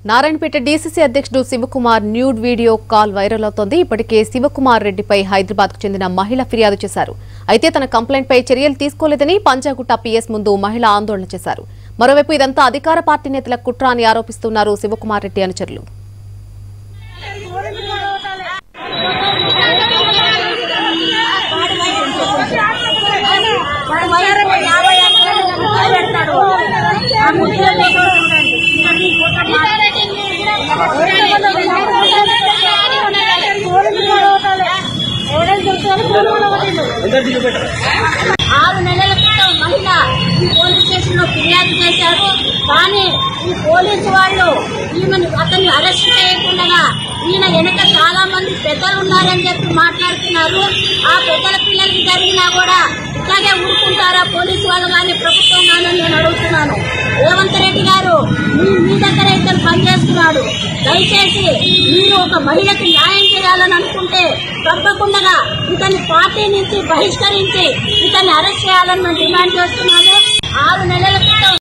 Narayanpet DCC అధ్యక్షుడు Shivakumar nude video call viral అవుతోంది ఇప్పటికే శివకుమార్ రెడ్డిపై హైదరాబాద్ కు చెందిన మహిళ ఫిర్యాదు చేశారు అయితే తన కంప్లైంట్ పై చర్యలు తీసుకోలేదని పంజాగుట్ట పీఎస్ ముందు మహిళ ఆందోళన చేశారు మరోవైపు ఇదంతా అధికార పార్టీ నేతల కుట్ర అని ఆరోపిస్తున్నారు శివకుమార్ రెడ్డి అనుచరులు వాడు వయసు యాభై అంకెలు ముప్పై పెడతాడు ఆ ముప్పై ఆరు నెలల క్రితం మహిళ ఈ పోలీస్ స్టేషన్ లో ఫిర్యాదు చేశారు కానీ ఈ పోలీసు వాళ్ళు ఈమెను అతన్ని అరెస్ట్ చేయకుండా ఈయన వెనక చాలా మంది పెద్దలు ఉన్నారని చెప్పి మాట్లాడుతున్నారు ఆ పెద్దల పిల్లలకి జరిగినా కూడా ఇట్లాగే ఊరుకుంటారా పోలీసు వాళ్ళు కానీ ప్రభుత్వం కానీ నేను అడుగుతున్నాను రేవంత్ రెడ్డి గారు మీ మీ దగ్గర ఇతను పనిచేస్తున్నాడు దయచేసి మీరు ఒక మహిళకి న్యాయం చేయాలని అనుకుంటే తప్పకుండా ఇతన్ని పార్టీ నుంచి బహిష్కరించి ఇతన్ని అరెస్ట్ చేయాలని మేము డిమాండ్ చేస్తున్నాము ఆరు నెలల క్రితం